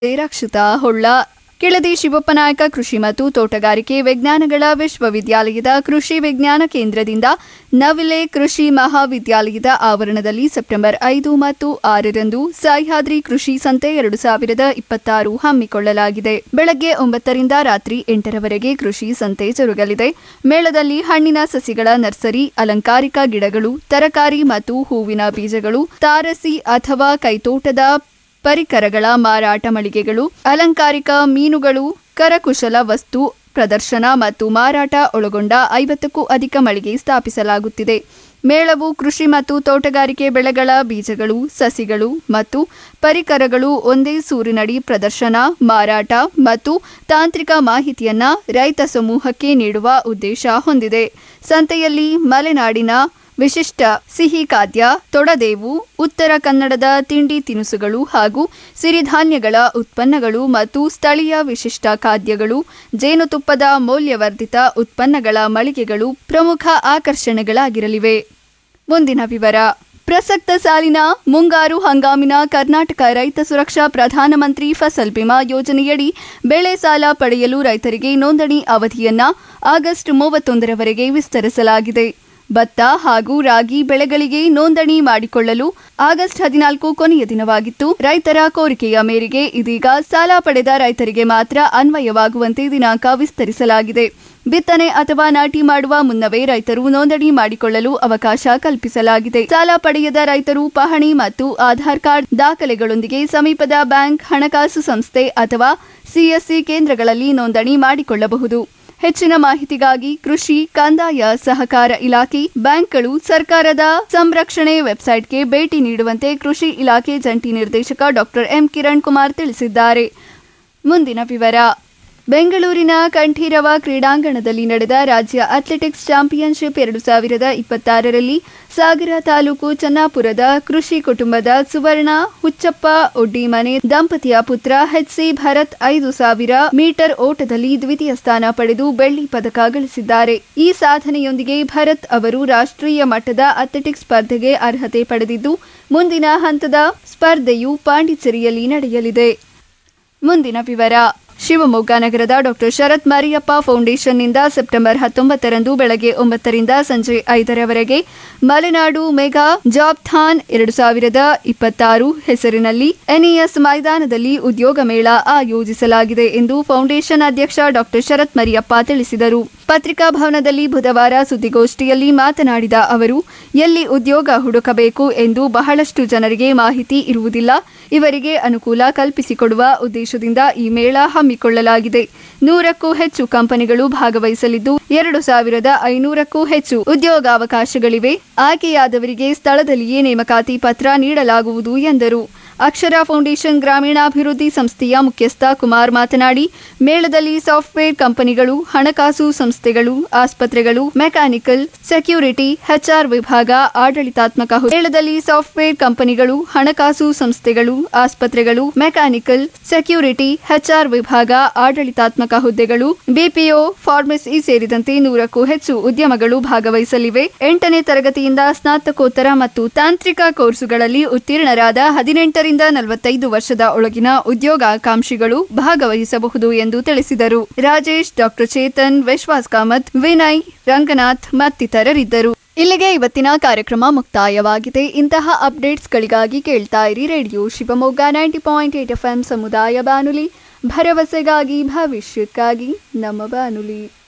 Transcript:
ರಕ್ಷಿತಾ ಹೊಳ್ಳ ಕೆಳದಿ ಶಿವಪ್ಪನಾಯಕ ಕೃಷಿ ಮತ್ತು ತೋಟಗಾರಿಕೆ ವಿಜ್ಞಾನಗಳ ವಿಶ್ವವಿದ್ಯಾಲಯದ ಕೃಷಿ ವಿಜ್ಞಾನ ಕೇಂದ್ರದಿಂದ ನವಿಲೆ ಕೃಷಿ ಮಹಾವಿದ್ಯಾಲಯದ ಆವರಣದಲ್ಲಿ ಸೆಪ್ಟೆಂಬರ್ ಐದು ಮತ್ತು ಆರರಂದು ಸಹ್ಯಾದ್ರಿ ಕೃಷಿ ಸಂತೆ ಎರಡು ಸಾವಿರದ ಇಪ್ಪತ್ತಾರು ಹಮ್ಮಿಕೊಳ್ಳಲಾಗಿದೆ ಬೆಳಗ್ಗೆ ಒಂಬತ್ತರಿಂದ ರಾತ್ರಿ ಎಂಟರವರೆಗೆ ಕೃಷಿ ಸಂತೆ ಜರುಗಲಿದೆ ಮೇಳದಲ್ಲಿ ಹಣ್ಣಿನ ಸಸಿಗಳ ನರ್ಸರಿ ಅಲಂಕಾರಿಕ ಗಿಡಗಳು ತರಕಾರಿ ಮತ್ತು ಹೂವಿನ ಬೀಜಗಳು ತಾರಸಿ ಅಥವಾ ಕೈತೋಟದ ಪರಿಕರಗಳ ಮಾರಾಟ ಮಳಿಗೆಗಳು ಅಲಂಕಾರಿಕ ಮೀನುಗಳು ಕರಕುಶಲ ವಸ್ತು ಪ್ರದರ್ಶನ ಮತ್ತು ಮಾರಾಟ ಒಳಗೊಂಡ ಐವತ್ತಕ್ಕೂ ಅಧಿಕ ಮಳಿಗೆ ಸ್ಥಾಪಿಸಲಾಗುತ್ತಿದೆ ಮೇಳವು ಕೃಷಿ ಮತ್ತು ತೋಟಗಾರಿಕೆ ಬೆಳೆಗಳ ಬೀಜಗಳು ಸಸಿಗಳು ಮತ್ತು ಪರಿಕರಗಳು ಒಂದೇ ಸೂರಿನಡಿ ಪ್ರದರ್ಶನ ಮಾರಾಟ ಮತ್ತು ತಾಂತ್ರಿಕ ಮಾಹಿತಿಯನ್ನ ರೈತ ಸಮೂಹಕ್ಕೆ ನೀಡುವ ಉದ್ದೇಶ ಹೊಂದಿದೆ ಸಂತೆಯಲ್ಲಿ ಮಲೆನಾಡಿನ ವಿಶಿಷ್ಟ ಸಿಹಿ ಖಾದ್ಯ ತೊಡದೇವು ಉತ್ತರ ಕನ್ನಡದ ತಿಂಡಿ ತಿನಿಸುಗಳು ಹಾಗೂ ಸಿರಿಧಾನ್ಯಗಳ ಉತ್ಪನ್ನಗಳು ಮತ್ತು ಸ್ಥಳೀಯ ವಿಶಿಷ್ಟ ಖಾದ್ಯಗಳು ಜೇನುತುಪ್ಪದ ಮೌಲ್ಯವರ್ಧಿತ ಉತ್ಪನ್ನಗಳ ಮಳಿಗೆಗಳು ಪ್ರಮುಖ ಆಕರ್ಷಣೆಗಳಾಗಿರಲಿವೆ ಮುಂದಿನ ವಿವರ ಪ್ರಸಕ್ತ ಸಾಲಿನ ಮುಂಗಾರು ಹಂಗಾಮಿನ ಕರ್ನಾಟಕ ರೈತ ಸುರಕ್ಷಾ ಪ್ರಧಾನಮಂತ್ರಿ ಫಸಲ್ ಬಿಮಾ ಯೋಜನೆಯಡಿ ಬೆಳೆ ಸಾಲ ಪಡೆಯಲು ರೈತರಿಗೆ ನೋಂದಣಿ ಅವಧಿಯನ್ನ ಆಗಸ್ಟ್ ಮೂವತ್ತೊಂದರವರೆಗೆ ವಿಸ್ತರಿಸಲಾಗಿದೆ ಭತ್ತ ಹಾಗೂ ರಾಗಿ ಬೆಳೆಗಳಿಗೆ ನೋಂದಣಿ ಮಾಡಿಕೊಳ್ಳಲು ಆಗಸ್ಟ್ ಹದಿನಾಲ್ಕು ಕೊನೆಯ ದಿನವಾಗಿತ್ತು ರೈತರ ಕೋರಿಕೆಯ ಮೇರೆಗೆ ಇದೀಗ ಸಾಲ ಪಡೆದ ರೈತರಿಗೆ ಮಾತ್ರ ಅನ್ವಯವಾಗುವಂತೆ ದಿನಾಂಕ ವಿಸ್ತರಿಸಲಾಗಿದೆ ಬಿತ್ತನೆ ಅಥವಾ ನಾಟಿ ಮಾಡುವ ಮುನ್ನವೇ ರೈತರು ನೋಂದಣಿ ಮಾಡಿಕೊಳ್ಳಲು ಅವಕಾಶ ಕಲ್ಪಿಸಲಾಗಿದೆ ಸಾಲ ಪಡೆಯದ ರೈತರು ಪಹಣಿ ಮತ್ತು ಆಧಾರ್ ಕಾರ್ಡ್ ದಾಖಲೆಗಳೊಂದಿಗೆ ಸಮೀಪದ ಬ್ಯಾಂಕ್ ಹಣಕಾಸು ಸಂಸ್ಥೆ ಅಥವಾ ಸಿಎಸ್ಸಿ ಕೇಂದ್ರಗಳಲ್ಲಿ ನೋಂದಣಿ ಮಾಡಿಕೊಳ್ಳಬಹುದು ಹೆಚ್ಚಿನ ಮಾಹಿತಿಗಾಗಿ ಕೃಷಿ ಕಂದಾಯ ಸಹಕಾರ ಇಲಾಖೆ ಬ್ಯಾಂಕ್ಗಳು ಸರ್ಕಾರದ ಸಂರಕ್ಷಣೆ ವೆಬ್ಸೈಟ್ಗೆ ಭೇಟಿ ನೀಡುವಂತೆ ಕೃಷಿ ಇಲಾಖೆ ಜಂಟಿ ನಿರ್ದೇಶಕ ಡಾಕ್ಟರ್ ಎಂ ಕಿರಣ್ ಕುಮಾರ್ ತಿಳಿಸಿದ್ದಾರೆ ಮುಂದಿನ ವಿವರ ಬೆಂಗಳೂರಿನ ಕಂಠೀರವ ಕ್ರೀಡಾಂಗಣದಲ್ಲಿ ನಡೆದ ರಾಜ್ಯ ಅಥ್ಲೆಟಿಕ್ಸ್ ಚಾಂಪಿಯನ್ಶಿಪ್ ಎರಡು ಸಾವಿರದ ಇಪ್ಪತ್ತಾರರಲ್ಲಿ ಸಾಗರ ತಾಲೂಕು ಚನ್ನಾಪುರದ ಕೃಷಿ ಕುಟುಂಬದ ಸುವರ್ಣ ಹುಚ್ಚಪ್ಪ ಒಡ್ಡಿಮನೆ ದಂಪತಿಯ ಪುತ್ರ ಎಚ್ಸಿ ಭರತ್ ಐದು ಸಾವಿರ ಮೀಟರ್ ಓಟದಲ್ಲಿ ದ್ವಿತೀಯ ಸ್ಥಾನ ಪಡೆದು ಬೆಳ್ಳಿ ಪದಕ ಗಳಿಸಿದ್ದಾರೆ ಈ ಸಾಧನೆಯೊಂದಿಗೆ ಭರತ್ ಅವರು ರಾಷ್ಟ್ರೀಯ ಮಟ್ಟದ ಅಥ್ಲೆಟಿಕ್ಸ್ ಸ್ಪರ್ಧೆಗೆ ಅರ್ಹತೆ ಪಡೆದಿದ್ದು ಮುಂದಿನ ಹಂತದ ಸ್ಪರ್ಧೆಯು ಪಾಂಡಿಚೇರಿಯಲ್ಲಿ ನಡೆಯಲಿದೆ ಮುಂದಿನ ವಿವರ ಶಿವಮೊಗ್ಗ ನಗರದ ಡಾಕ್ಟರ್ ಶರತ್ ಮರಿಯಪ್ಪ ಫೌಂಡೇಶನ್ನಿಂದ ಸೆಪ್ಟೆಂಬರ್ ಹತ್ತೊಂಬತ್ತರಂದು ಬೆಳಗ್ಗೆ ಒಂಬತ್ತರಿಂದ ಸಂಜೆ ಐದರವರೆಗೆ ಮಲೆನಾಡು ಮೆಗಾ ಜಾಬ್ ಥಾನ್ ಎರಡು ಸಾವಿರದ ಇಪ್ಪತ್ತಾರು ಹೆಸರಿನಲ್ಲಿ ಎನ್ಇಎಸ್ ಮೈದಾನದಲ್ಲಿ ಉದ್ಯೋಗ ಮೇಳ ಆಯೋಜಿಸಲಾಗಿದೆ ಎಂದು ಫೌಂಡೇಶನ್ ಅಧ್ಯಕ್ಷ ಡಾಕ್ಟರ್ ಶರತ್ ಮರಿಯಪ್ಪ ತಿಳಿಸಿದರು ಪತ್ರಿಕಾ ಭವನದಲ್ಲಿ ಬುಧವಾರ ಸುದ್ದಿಗೋಷ್ಠಿಯಲ್ಲಿ ಮಾತನಾಡಿದ ಅವರು ಎಲ್ಲಿ ಉದ್ಯೋಗ ಹುಡುಕಬೇಕು ಎಂದು ಬಹಳಷ್ಟು ಜನರಿಗೆ ಮಾಹಿತಿ ಇರುವುದಿಲ್ಲ ಇವರಿಗೆ ಅನುಕೂಲ ಕಲ್ಪಿಸಿಕೊಡುವ ಉದ್ದೇಶದಿಂದ ಈ ಮೇಳ ಹಮ್ಮಿಕೊಳ್ಳಲಾಗಿದೆ ನೂರಕ್ಕೂ ಹೆಚ್ಚು ಕಂಪನಿಗಳು ಭಾಗವಹಿಸಲಿದ್ದು ಎರಡು ಸಾವಿರದ ಐನೂರಕ್ಕೂ ಹೆಚ್ಚು ಉದ್ಯೋಗಾವಕಾಶಗಳಿವೆ ಆಯ್ಕೆಯಾದವರಿಗೆ ಸ್ಥಳದಲ್ಲಿಯೇ ನೇಮಕಾತಿ ಪತ್ರ ನೀಡಲಾಗುವುದು ಎಂದರು ಅಕ್ಷರ ಫೌಂಡೇಶನ್ ಗ್ರಾಮೀಣಾಭಿವೃದ್ಧಿ ಸಂಸ್ಥೆಯ ಮುಖ್ಯಸ್ಥ ಕುಮಾರ್ ಮಾತನಾಡಿ ಮೇಳದಲ್ಲಿ ಸಾಫ್ಟ್ವೇರ್ ಕಂಪನಿಗಳು ಹಣಕಾಸು ಸಂಸ್ಥೆಗಳು ಆಸ್ಪತ್ರೆಗಳು ಮೆಕ್ಯಾನಿಕಲ್ ಸೆಕ್ಯೂರಿಟಿ ಎಚ್ಆರ್ ವಿಭಾಗ ಆಡಳಿತಾತ್ಮಕ ಹು- ಮೇಳದಲ್ಲಿ ಸಾಫ್ಟ್ವೇರ್ ಕಂಪನಿಗಳು ಹಣಕಾಸು ಸಂಸ್ಥೆಗಳು ಆಸ್ಪತ್ರೆಗಳು ಮೆಕ್ಯಾನಿಕಲ್ ಸೆಕ್ಯೂರಿಟಿ ಎಚ್ಆರ್ ವಿಭಾಗ ಆಡಳಿತಾತ್ಮಕ ಹುದ್ದೆಗಳು ಬಿಪಿಒ ಫಾರ್ಮಸಿ ಸೇರಿದಂತೆ ನೂರಕ್ಕೂ ಹೆಚ್ಚು ಉದ್ಯಮಗಳು ಭಾಗವಹಿಸಲಿವೆ ಎಂಟನೇ ತರಗತಿಯಿಂದ ಸ್ನಾತಕೋತ್ತರ ಮತ್ತು ತಾಂತ್ರಿಕ ಕೋರ್ಸುಗಳಲ್ಲಿ ಉತ್ತೀರ್ಣರಾದ ಹದಿನೆಂಟರಿಂದ ನಲವತ್ತೈದು ವರ್ಷದ ಒಳಗಿನ ಉದ್ಯೋಗಾಕಾಂಕ್ಷಿಗಳು ಭಾಗವಹಿಸಬಹುದು ಎಂದು ತಿಳಿಸಿದರು ರಾಜೇಶ್ ಡಾಕ್ಟರ್ ಚೇತನ್ ವಿಶ್ವಾಸ್ ಕಾಮತ್ ವಿನಯ್ ರಂಗನಾಥ್ ಮತ್ತಿತರರಿದ್ದರು ಇಲ್ಲಿಗೆ ಇವತ್ತಿನ ಕಾರ್ಯಕ್ರಮ ಮುಕ್ತಾಯವಾಗಿದೆ ಇಂತಹ ಅಪ್ಡೇಟ್ಸ್ಗಳಿಗಾಗಿ ಕೇಳ್ತಾ ಇರಿ radio Shivamogga ninety point eight F ಸಮುದಾಯ ಬಾನುಲಿ ಭರವಸೆಗಾಗಿ ಭವಿಷ್ಯಕ್ಕಾಗಿ ನಮ್ಮ ಬಾನುಲಿ